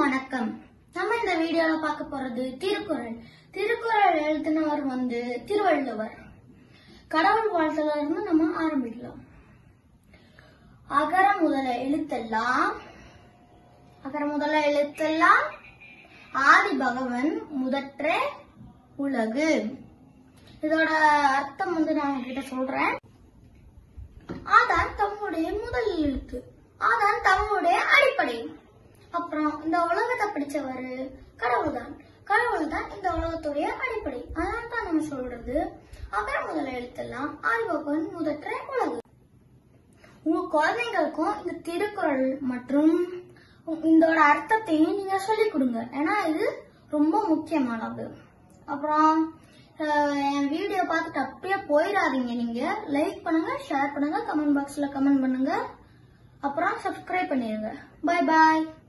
வணக்கம் நம்ம இந்த வீடியோல பார்க்க போறது திருக்குறள் திருக்குறள் எழுதினவர் வந்து திருவள்ளுவர் கடவுள் வாழ்த்துல இருந்து நம்ம ஆரம்பிக்கலாம் அகர முதல எழுத்தெல்லாம் அகர முதல எழுத்தெல்லாம் ஆதி பகவன் முதற்றே உலகு இதோட அர்த்தம் வந்து நான் உங்ககிட்ட சொல்றேன் ஆதான் தம்முடைய முதல் எழுத்து ஆதான் தம்முடைய அடிப்படை அப்புறம் இந்த உலகத்தை பிடிச்சவரு கடவுள் தான் கடவுள் தான் இந்த உலகத்துடைய அடிப்படை அதனால தான் நம்ம சொல்றது அகர முதல எழுத்தெல்லாம் ஆய்வகன் முதற்ற உலகு உங்க குழந்தைங்களுக்கும் இந்த திருக்குறள் மற்றும் இதோட அர்த்தத்தையும் நீங்க சொல்லிக் கொடுங்க ஏன்னா இது ரொம்ப முக்கியமானது அப்புறம் அஹ், என் வீடியோ பார்த்துட்டு அப்படியே போயிடாதீங்க நீங்க லைக் பண்ணுங்க ஷேர் பண்ணுங்க கமெண்ட் பாக்ஸ்ல கமெண்ட் பண்ணுங்க அப்புறம் சப்ஸ்கிரைப் பண்ணிடுங்க பை பாய்